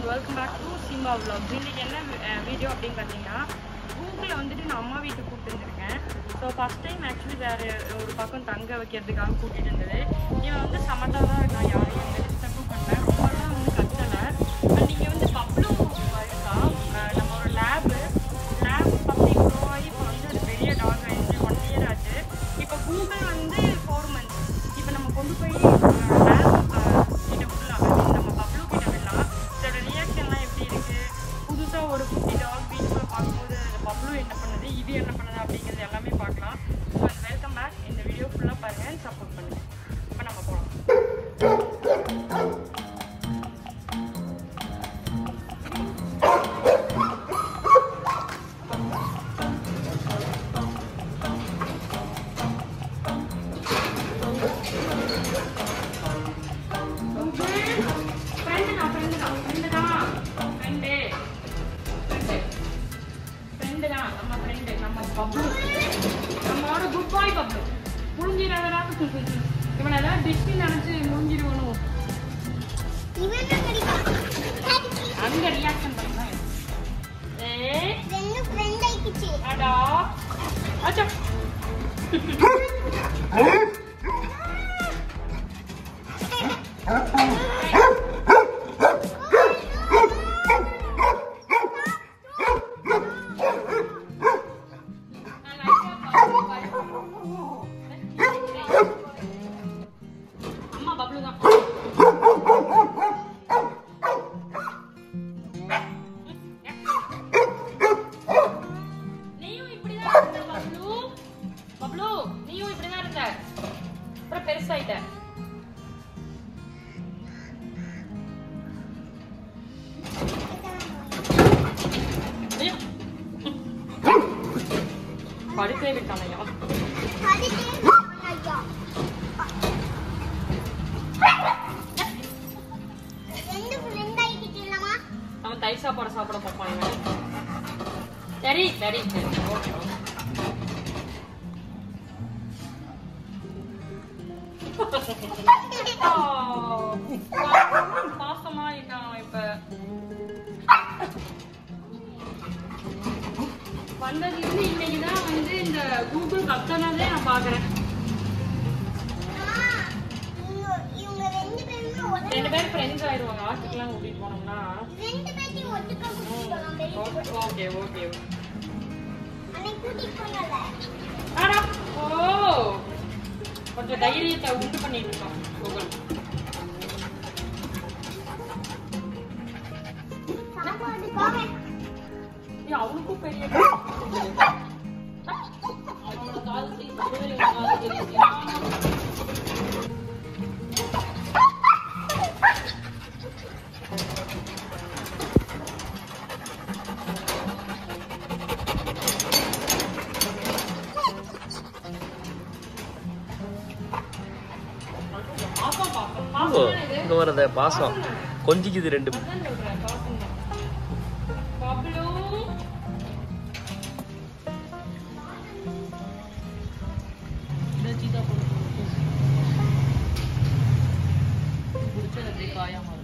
And welcome back to சிம்மா vlog இன்னைக்கு என்ன வீடியோ அப்படின்னு பார்த்தீங்கன்னா கூகுளில் வந்துட்டு நான் அம்மா வீட்டுக்கு கூப்பிட்டு வந்திருக்கேன் ஸோ ஃபஸ்ட் டைம் ஆக்சுவலி வேறு ஒரு பக்கம் தங்க வைக்கிறதுக்காக கூட்டிகிட்டு இருந்தது இவன் வந்து சமத்தா தான் நான் யாரையும் எந்த டிஸ்டர்பும் பண்ணல ரொம்பலாம் வந்து கத்தலை அண்ட் இங்கே வந்து பப்ளு இருக்கா அஹ் நம்ம ஒரு லேபு லேப் பப்பி க்ரோ ஆகி இப்போ வந்து ஒரு பெரிய டாக் ஆயிடுச்சு ஒன் இயர் ஆச்சு இப்போ கூகுள் வந்து ஃபோர் மந்த்ஸ் இப்போ நம்ம கொண்டு போய் லேப் கிட்ட விடலாம் I mean, நம்ம பப்ளு கிட்ட விடலாம் இதோட ரியாக்ஷன்லாம் எப்படி இருக்கு புதுசாக ஒரு குட்டி டாக் வீட்டில் பார்க்கும்போது அந்த பப்ளு என்ன பண்ணுது இது என்ன பண்ணுது அப்படிங்கிறது எல்லாமே பார்க்கலாம் ஸோ வெல்கம் பேக் இந்த வீடியோ ஃபுல்லாக பாருங்கள் சப்போர்ட் பண்ணுங்க இப்போ நம்ம போகலாம் ஃப்ரெண்டு தான் ஃப்ரெண்டு தான் ஃப்ரெண்டு தான் ஃப்ரெண்டு ஃப்ரெண்டு ஃப்ரெண்டு தான் நம்ம ஃப்ரெண்டு நம்ம பப்ளு நம்மளோட குட் பாய் பப்ளு முடிஞ்சிடாதடா இவனை ஏதாவது டிஷ்னு நினச்சி முடிஞ்சிடுவணும் இவன் தான் கிடைக்கும். அங்க ரியாக்ஷன் பண்ணலாம் ஏ ரெண்டு friend ஆயிடுச்சு. அடா அச்சா அம்மா பப்ளு தான் நீயும் இப்படிதான் இருந்த பப்ளு பப்ளு நீயும் இப்படிதான் இருந்த அப்புறம் பெருசாயிட்ட ஐயோ. படுக்கவே விட்டானையா அதுக்கே ஐயா. ரெண்டு friend ஆயிடுச்சு இல்லம்மா? அவன் தயிர் சாப்பாடு சாப்பிட பார்ப்பான் இவன் சரி சரி சரி ஓகே ஓகே ஆ, பா- பாசமா இருக்கான் இப்ப வந்ததுல இருந்து இன்னைக்கு தான் வந்து இந்த கூகுள் கத்தனதே நான் பாக்குறேன் அம்மா, இவங்க- இவங்க ரெண்டு பேருமே ஒரே ரெண்டு பேரும் ஃப்ரெண்ட்ஸ் ஆயிடுவாங்க ஆட்டுக்கெல்லாம் கூட்டிட்டு போனோம்னா ரெண்டு பேர்த்தையும் ஒட்டுக்கா கூட்டிட்டு போலாம் வெளியே. ஓகே ஓகே ஓகே அன்னைக்கு கூட்டிட்டு போனல. ஆடா ஓ கொஞ்சம் தைரியத்தை உண்டு பண்ணிட்டு இருக்கான் கூகுள் சாப்பாடுக்காக ஏய், அவனுக்கும் பெரிய அவனோட காது சீக்கிரம் இவன் காது தெரியுது. பாப்பா பாப்பா ஓ பாப்பா இது இங்க வரத பாசம் கொஞ்சிக்குது ரெண்டு அதான் சொல்றேன், பாப்போம் தான். பப்ளு. இந்த சீதா பழம். பிடிச்சது அப்படியே காயாம